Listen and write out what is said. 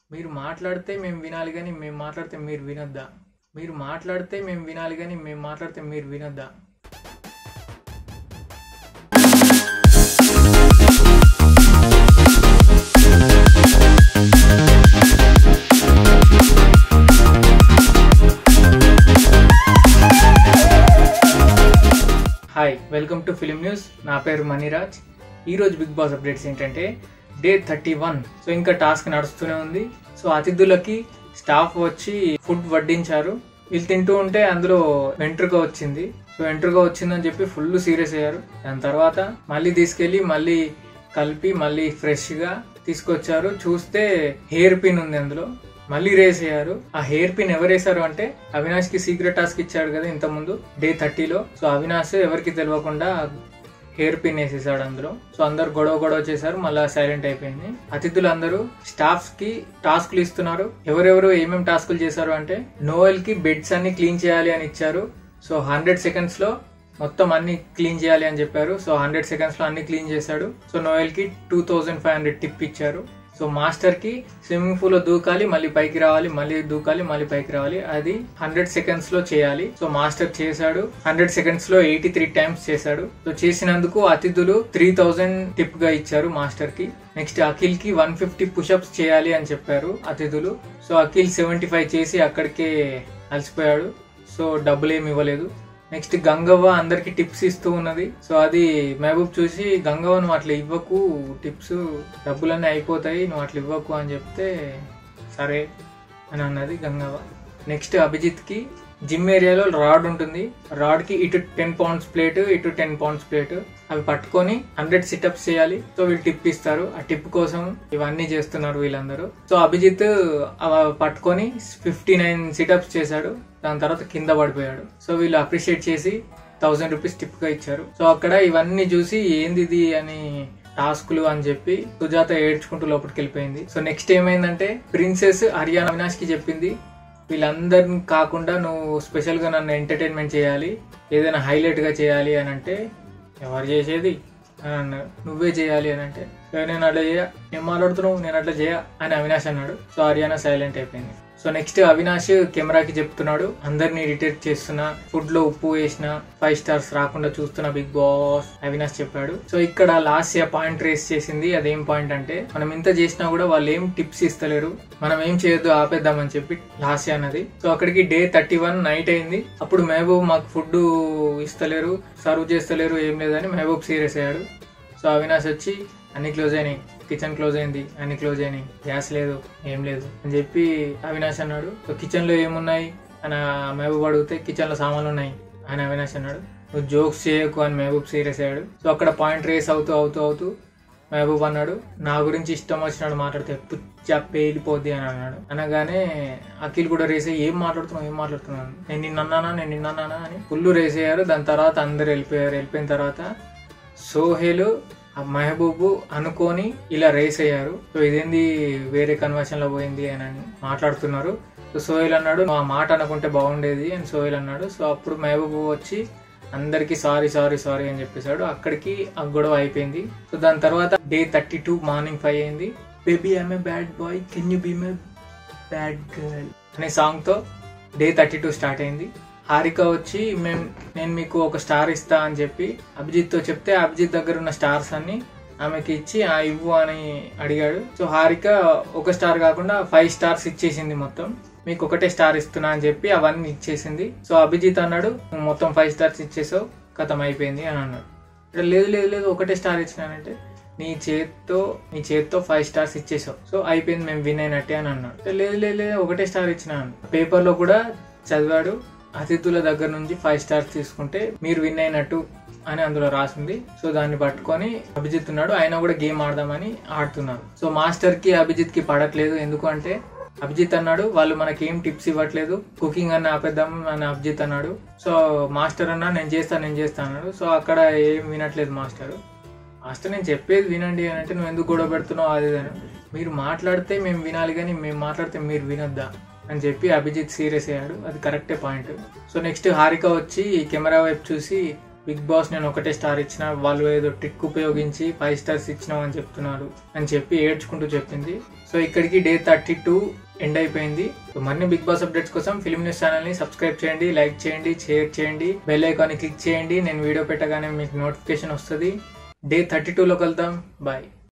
మీరు మాట్లాడితే మేము వినాలి కానీ మేము మాట్లాడితే మీరు వినొద్దా మీరు మాట్లాడితే మేము వినాలి కానీ మేము మాట్లాడితే మీరు వినొద్దా hi welcome to film news నా పేరు మణిరాజ్ ఈరోజు బిగ్ బాస్ అప్డేట్స్ ఏంటంటే డే థర్టీ వన్ సో ఇంకా టాస్క్ నడుస్తూనే ఉంది సో అతిథులకి స్టాఫ్ వచ్చి ఫుడ్ వడ్డించారు వీళ్ళు తింటూ ఉంటే అందులో వెంట్రుక వచ్చింది సో వెంట్రుక వచ్చిందని చెప్పి ఫుల్ సీరియస్ అయ్యారు దాని తర్వాత మళ్ళీ తీసుకెళ్ళి మళ్ళీ కలిపి మళ్ళీ ఫ్రెష్గా తీసుకొచ్చారు చూస్తే హెయిర్ పిన్ ఉంది అందులో మళ్ళీ రేస్ అయ్యారు ఆ హెయిర్ పిన్ ఎవరు వేశారు అంటే అవినాష్ కి సీక్రెట్ టాస్క్ ఇచ్చాడు కదా ఇంత ముందు డే థర్టీలో సో అవినాష్ ఎవరికి తెలియకుండా హెయిర్ పిన్ వేసేసాడు అందులో సో అందరు గొడవ గొడవ చేశారు మళ్ళీ సైలెంట్ అయిపోయింది అతిథులు అందరూ స్టాఫ్స్ కి టాస్క్లు ఇస్తున్నారు ఎవరెవరు ఏమేమి టాస్కులు చేశారు అంటే నోవెల్ కి బెడ్స్ అన్ని క్లీన్ చేయాలి అని ఇచ్చారు సో హండ్రెడ్ సెకండ్స్ లో మొత్తం అన్ని క్లీన్ చేయాలి అని చెప్పారు సో హండ్రెడ్ సెకండ్స్ లో అన్ని క్లీన్ చేశాడు సో నోయల్ కి two thousand five hundred tip ఇచ్చారు సో మాస్టర్ కి స్విమ్మింగ్ పూల్ లో దూకాలి మళ్ళీ పైకి రావాలి మళ్ళీ దూకాలి మళ్ళీ పైకి రావాలి అది హండ్రెడ్ సెకండ్స్ లో చేయాలి సో మాస్టర్ చేశాడు హండ్రెడ్ సెకండ్స్ లో ఎయిటీ త్రీ టైమ్స్ చేశాడు సో చేసినందుకు అతిథులు త్రీ థౌజండ్ టిప్ గా ఇచ్చారు మాస్టర్ కి నెక్స్ట్ అఖిల్ కి వన్ ఫిఫ్టీ పుషప్స్ చేయాలి అని చెప్పారు అతిథులు సో అఖిల్ సెవెంటీ ఫైవ్ చేసి అక్కడికే అలసిపోయాడు సో డబ్బులు ఏమి ఇవ్వలేదు నెక్స్ట్ గంగవ్వ అందరికి టిప్స్ ఇస్తూ ఉన్నది సో అది మహబూబ్ చూసి గంగవ్వ నువ్వు అట్లా ఇవ్వకు టిప్స్ డబ్బులన్నీ అయిపోతాయి నువ్వు అట్లా ఇవ్వకు అని చెప్తే సరే అని అన్నది గంగవ్వ నెక్స్ట్ అభిజిత్ కి జిమ్ ఏరియాలో రాడ్ ఉంటుంది రాడ్ కి ఇటు టెన్ పౌండ్స్ ప్లేట్ ఇటు టెన్ పౌండ్స్ ప్లేట్ అవి పట్టుకొని హండ్రెడ్ సిటప్స్ చేయాలి సో వీళ్ళు టిప్ ఇస్తారు ఆ టిప్ కోసం ఇవన్నీ చేస్తున్నారు వీళ్ళందరూ సో అభిజిత్ అవి పట్టుకొని ఫిఫ్టీ నైన్ సిటప్స్ చేశాడు దాని తర్వాత కింద పడిపోయాడు సో వీళ్ళు అప్రిషియేట్ చేసి థౌసండ్ రూపీస్ టిప్ గా ఇచ్చారు సో అక్కడ ఇవన్నీ చూసి ఏంది ఇది అని టాస్కులు అని చెప్పి సుజాత ఏడ్చుకుంటూ లోపలికి వెళ్ళిపోయింది సో నెక్స్ట్ ఏమైందంటే ప్రిన్సెస్ హర్యానా అవినాష్ కి చెప్పింది వీళ్ళందరిని కాకుండా నువ్వు స్పెషల్ గా నన్ను ఎంటర్టైన్మెంట్ చేయాలి ఏదైనా హైలైట్ గా చేయాలి అని అంటే ఎవరు చేసేది అని అన్నారు నువ్వే చేయాలి అని అంటే "ఏ, నేను అట్లా చేయ ఏం మాట్లాడుతున్నావు నేను అట్లా చేయ అని అవినాష్ అన్నాడు సో హర్యానా సైలెంట్ అయిపోయింది సో నెక్స్ట్ అవినాష్ కెమెరాకి చెప్తున్నాడు అందరినీ డిటెక్ట్ చేస్తున్నా ఫుడ్ లో ఉప్పు వేసిన ఫైవ్ స్టార్స్ రాకుండా చూస్తున్న బిగ్ బాస్ అవినాష్ చెప్పాడు సో ఇక్కడ లాస్ట్ పాయింట్ రేస్ చేసింది అదేం పాయింట్ అంటే మనం ఇంత చేసినా కూడా వాళ్ళు ఏం టిప్స్ ఇస్తలేరు మనం ఏం చేయొద్దు ఆపేద్దామని చెప్పి లాస్ట్ అన్నది సో అక్కడికి డే థర్టీ వన్ నైట్ అయింది అప్పుడు మహబూబ్ మాకు ఫుడ్ ఇస్తలేరు సర్వ్ చేస్తలేరు ఏం లేదని మహబూబ్ సీరియస్ అయ్యాడు సో అవినాష్ వచ్చి అన్ని క్లోజ్ అయినాయి కిచెన్ క్లోజ్ అయింది అన్ని క్లోజ్ అయినాయి గ్యాస్ లేదు ఏం లేదు అని చెప్పి అవినాష్ అన్నాడు సో కిచెన్ లో ఏమున్నాయి అని ఆ మహబూబ్ అడిగితే కిచెన్ లో సామాన్లు ఉన్నాయి అని అవినాష్ అన్నాడు నువ్వు జోక్స్ చేయకు అని మహబూబ్ సీరియస్ అయ్యాడు సో అక్కడ పాయింట్ రేస్ అవుతూ అవుతూ అవుతూ మహబూబ్ అన్నాడు నా గురించి ఇష్టం వచ్చినాడు మాట్లాడితే పుచ్చ పేలిపోద్ది అని అన్నాడు అనగానే అఖిల్ కూడా రేస్ అయ్యి ఏం మాట్లాడుతున్నావు ఏం మాట్లాడుతున్నాను నేను నిన్న అన్నానా నేను నిన్న అన్నానా అని ఫుల్ రేస్ అయ్యారు దాని తర్వాత అందరు వెళ్ళిపోయారు వెళ్ళిపోయిన తర్వాత సోహెల్ ఆ మహబూబు అనుకొని ఇలా రేస్ అయ్యారు సో ఇదేంది వేరే కన్వర్షన్ లో పోయింది అని అని మాట్లాడుతున్నారు సో సోహెల్ అన్నాడు "నువ్వు ఆ మాట అనుకుంటే బాగుండేది అని సోహెల్ అన్నాడు సో అప్పుడు మహబూబు వచ్చి అందరికి సారీ సారీ సారీ అని చెప్పేశాడు అక్కడికి ఆ గొడవ అయిపోయింది సో దాని తర్వాత day thirty two morning five అయింది baby I'm a bad boy can you be my bad girl అనే సాంగ్ తో డే థర్టీ టూ స్టార్ట్ అయింది హారిక వచ్చి మేము నేను మీకు ఒక స్టార్ ఇస్తా అని చెప్పి అభిజిత్ తో చెప్తే అభిజిత్ దగ్గర ఉన్న స్టార్స్ అన్ని ఆమెకి ఇచ్చి ఆ ఇవ్వు అని అడిగాడు సో హారిక ఒక స్టార్ కాకుండా ఫైవ్ స్టార్స్ ఇచ్చేసింది మొత్తం మీకు ఒకటే స్టార్ ఇస్తున్నా అని చెప్పి అవన్నీ ఇచ్చేసింది సో అభిజిత్ అన్నాడు "నువ్వు మొత్తం ఫైవ్ స్టార్స్ ఇచ్చేసావు కథం అయిపోయింది అని అన్నాడు ఇక్కడ లేదు లేదు లేదు ఒకటే స్టార్ ఇచ్చినానంటే నీ చేత్తో నీ చేత్తో ఫైవ్ స్టార్స్ ఇచ్చేసావు సో అయిపోయింది మేము విన్ అయినట్టే అని అన్నాడు "ఇక్కడ లేదు లేదు లేదు ఒకటే స్టార్ ఇచ్చిన పేపర్ లో కూడా చదివాడు అతిథుల దగ్గర నుంచి ఫైవ్ స్టార్స్ తీసుకుంటే మీరు విన్ అయినట్టు అని అందులో రాసింది సో దాన్ని పట్టుకొని అభిజిత్ ఉన్నాడు ఆయన కూడా గేమ్ ఆడదామని ఆడుతున్నారు సో మాస్టర్ కి అభిజిత్ కి పడట్లేదు ఎందుకు అంటే అభిజిత్ అన్నాడు వాళ్ళు మనకి ఏం టిప్స్ ఇవ్వట్లేదు కుకింగ్ అన్న ఆపేద్దాం అని అభిజిత్ అన్నాడు సో మాస్టర్ అన్నా నేను చేస్తాను నేను చేస్తాను అన్నాడు సో అక్కడ ఏం వినట్లేదు మాస్టర్ మాస్టర్ నేను చెప్పేది వినండి అని అంటే నువ్వు ఎందుకు గొడవ పెడుతున్నావు అది ఇది అని మీరు మాట్లాడితే మేము వినాలి కానీ మేము మాట్లాడితే మీరు వినొద్దా అని చెప్పి అభిజిత్ సీరియస్ అయ్యాడు అది కరెక్టే పాయింట్ సో నెక్స్ట్ హారిక వచ్చి కెమెరా వైపు చూసి బిగ్ బాస్ నేను ఒకటే స్టార్ ఇచ్చిన వాళ్ళు ఏదో ట్రిక్ ఉపయోగించి ఫైవ్ స్టార్స్ ఇచ్చినాం అని చెప్తున్నారు అని చెప్పి ఏడ్చుకుంటూ చెప్పింది సో ఇక్కడికి డే థర్టీ టూ ఎండ్ అయిపోయింది సో మరిన్ని బిగ్ బాస్ అప్డేట్స్ కోసం ఫిల్మ్ న్యూస్ ఛానల్ ని సబ్స్క్రైబ్ చేయండి లైక్ చేయండి షేర్ చేయండి బెల్ ఐకాన్ క్లిక్ చేయండి నేను వీడియో పెట్టగానే మీకు నోటిఫికేషన్ వస్తుంది డే థర్టీ టూలో కలుద్దాం బాయ్